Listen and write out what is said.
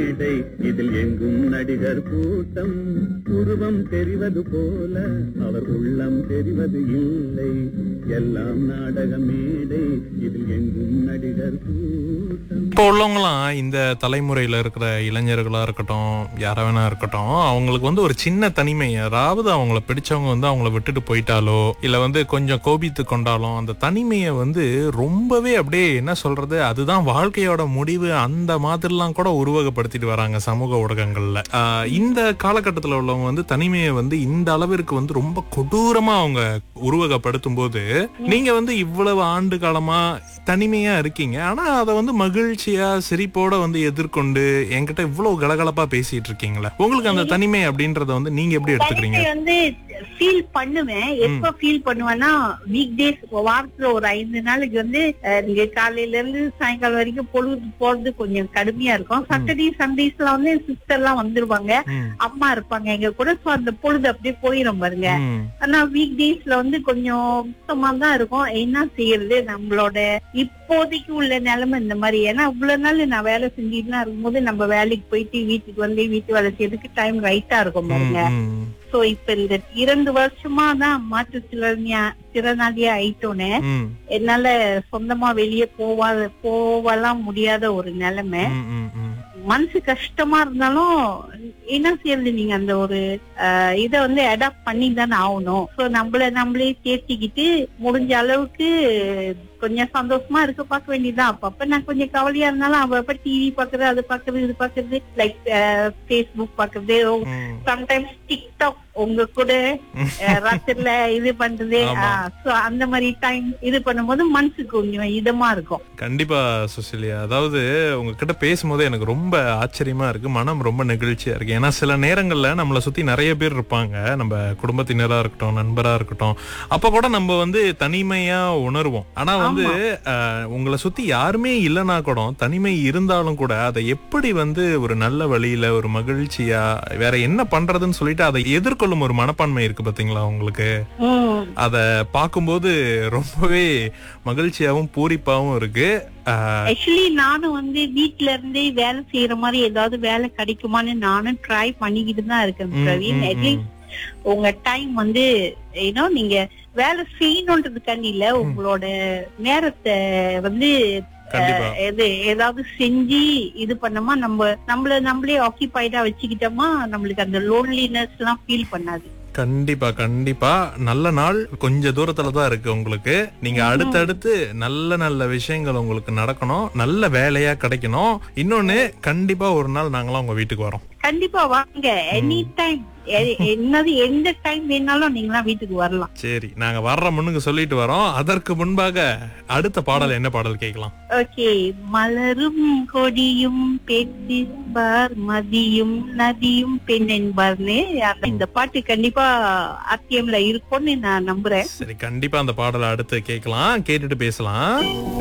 மேடை இதில் எங்கும் நடிகர் கூட்டம் உருவம் தெரிவது போல அவர் உள்ளம் தெரிவது இல்லை எல்லாம் நாடக மேடை இதில் எங்கும் நடிகர் கூட்டம் இப்போ உள்ளவங்களாம் இந்த தலைமுறையில இருக்கிற இளைஞர்களா இருக்கட்டும் யாரா வேணா இருக்கட்டும் அவங்களுக்கு வந்து ஒரு சின்ன தனிமை யாராவது அவங்கள பிடிச்சவங்க வந்து அவங்கள விட்டுட்டு போயிட்டாலோ இல்ல வந்து கொஞ்சம் கோபித்து கொண்டாலும் அந்த தனிமையை வந்து ரொம்பவே அப்படியே என்ன சொல்றது அதுதான் வாழ்க்கையோட முடிவு அந்த மாதிரிலாம் கூட உருவகப்படுத்திட்டு வராங்க சமூக ஊடகங்கள்ல ஆஹ் இந்த காலகட்டத்தில் உள்ளவங்க வந்து தனிமையை வந்து இந்த அளவிற்கு வந்து ரொம்ப கொடூரமா அவங்க உருவகப்படுத்தும் போது நீங்க வந்து இவ்வளவு ஆண்டு காலமா தனிமையா இருக்கீங்க ஆனா அதை வந்து மகிழ்ச்சியா சிரிப்போட வந்து எதிர்கொண்டு என்கிட்ட இவ்வளவு கலகலப்பா பேசிட்டு இருக்கீங்களே உங்களுக்கு அந்த தனிமை அப்படின்றத வந்து நீங்க எப்படி எடுத்துக்கிறீங்க தனிமை வந்து ஃபீல் பண்ணுவேன் எப்ப ஃபீல் பண்ணுவேன்னா வீக் டேஸ் வாரத்துல ஒரு ஐந்து நாளைக்கு வந்து அஹ், நீங்க காலையில இருந்து சாயங்காலம் வரைக்கும் பொழுது போறது கொஞ்சம் கடுமையா இருக்கும் சாட்டர்டே சண்டேஸ்ல வந்து சிஸ்டர் எல்லாம் வந்துருவாங்க ம், அம்மா இருப்பாங்க எங்க கூட So அந்த பொழுது அப்படியே போயிரும் பாருங்க ம், ஆனா வீக் டேஸ்ல வந்து கொஞ்சம் சுத்தமா தான் இருக்கும் என்ன செய்யறது நம்மளோட இப்போதைக்கு உள்ள நிலைமை இந்த மாதிரி ஏன்னா இவ்வளவு நாள் நான் வேலை செஞ்சுட்டு தான் இருக்கும்போது நம்ம வேலைக்கு போயிட்டு வீட்டுக்கு வந்து வீட்டு வேலை செய்யறதுக்கு டைம் ரைட்டா இருக்கும் பாருங்க ம், ம், சோ இப்ப இந்த இரண்டு வருஷமா தான் மாற்றுத்திறனியா திறனாளியா ஆயிட்டோன்னே ம், என்னால சொந்தமா வெளியே போவாத போவலாம் முடியாத ஒரு நிலைமை ம், ம், ம். மனசு கஷ்டமா இருந்தாலும் என்ன செய்யறது நீங்க அந்த ஒரு அஹ், இத வந்து அடாப்ட் பண்ணி தானே ஆகணும் சோ நம்மள நம்மளே தேர்த்திக்கிட்டு முடிஞ்ச அளவுக்கு கொஞ்சம் சந்தோஷமா இருக்க பார்க்க வேண்டியதுதான் அப்பப்ப நான் கொஞ்சம் கவலையா இருந்தாலும் அப்பப்ப டிவி பாக்குறது அது பாக்குறது இது பாக்குறது லைக் ஃபேஸ்புக் பாக்குறது ம். சம்டைம்ஸ் டிக்டாக் உங்க கூட அஹ், ராத்திரில இது பண்றது ஆமா. சோ அந்த மாதிரி டைம் இது பண்ணும்போது மனசுக்கு கொஞ்சம் இதமா இருக்கும் கண்டிப்பா சுசிலியா அதாவது உங்ககிட்ட பேசும்போது எனக்கு ரொம்ப ஆச்சரியமா இருக்கு மனம் ரொம்ப நெகிழ்ச்சியா இருக்கு ஏன்னா சில நேரங்கள்ல நம்மளை சுத்தி நிறைய பேர் இருப்பாங்க நம்ம குடும்பத்தினரா இருக்கட்டும் நண்பரா இருக்கட்டும் அப்ப கூட நம்ம வந்து தனிமையா உணர்வோம் ஆனா வந்து அஹ், உங்களை சுத்தி யாருமே இல்லைன்னா கூட தனிமை இருந்தாலும் கூட அதை எப்படி வந்து ஒரு நல்ல வழியில ஒரு மகிழ்ச்சியா வேற என்ன பண்றதுன்னு சொல்லிட்டு அதை எதிர்கொள்ளும் ஒரு மனப்பான்மை இருக்கு பாத்தீங்களா உங்களுக்கு உம் அத பார்க்கும்போது ரொம்பவே மகிழ்ச்சியாவும் பூரிப்பாவும் இருக்கு ஆஹ் ஆக்சுவலி நானும் வந்து வீட்ல இருந்தே வேலை செய்யற மாதிரி ஏதாவது வேலை கிடைக்குமான்னு நானும் ட்ரை பண்ணிக்கிட்டு தான் இருக்கேன் ம், பிரவீன் ம், அட்லீஸ்ட் உங்க டைம் வந்து ஏன்னோ நீங்க வேலை செய்யணுன்றதுக்காண்டி இல்ல உங்களோட நேரத்தை வந்து கண்டிப்பா எது ஏதாவது செஞ்சு இது பண்ணோமா நம்ம நம்மள நம்மளே ஆக்கியபைடா வச்சுக்கிட்டோமா நம்மளுக்கு அந்த லோன்லினஸ் எல்லாம் ஃபீல் பண்ணாது கண்டிப்பா கண்டிப்பா நல்ல நாள் கொஞ்ச தூரத்துல தான் இருக்கு உங்களுக்கு நீங்க அடுத்தடுத்து நல்ல நல்ல விஷயங்கள் உங்களுக்கு நடக்கணும் நல்ல வேலையா கிடைக்கணும் இன்னொன்னு கண்டிப்பா ஒரு நாள் நாங்களாம் உங்க வீட்டுக்கு வரோம் கண்டிப்பா வாங்க எனி டைம் என்னது எந்த டைம் வேணாலும் நீங்களாம் வீட்டுக்கு வரலாம் சரி நாங்க வர்ற முன்னுக்கு சொல்லிட்டு வரோம் அதற்கு முன்பாக அடுத்த பாடல் என்ன பாடல் கேட்கலாம் ஓகே மலரும் கொடியும் பேசிப்பார் மதியும் நதியும் பெண் என்பார்னு அந்த- இந்த பாட்டு கண்டிப்பா ஆர்டிஎம்ல இருக்கும்னு நான் நம்புறேன் சரி கண்டிப்பா அந்த பாடலை அடுத்து கேட்கலாம் கேட்டுட்டு பேசலாம்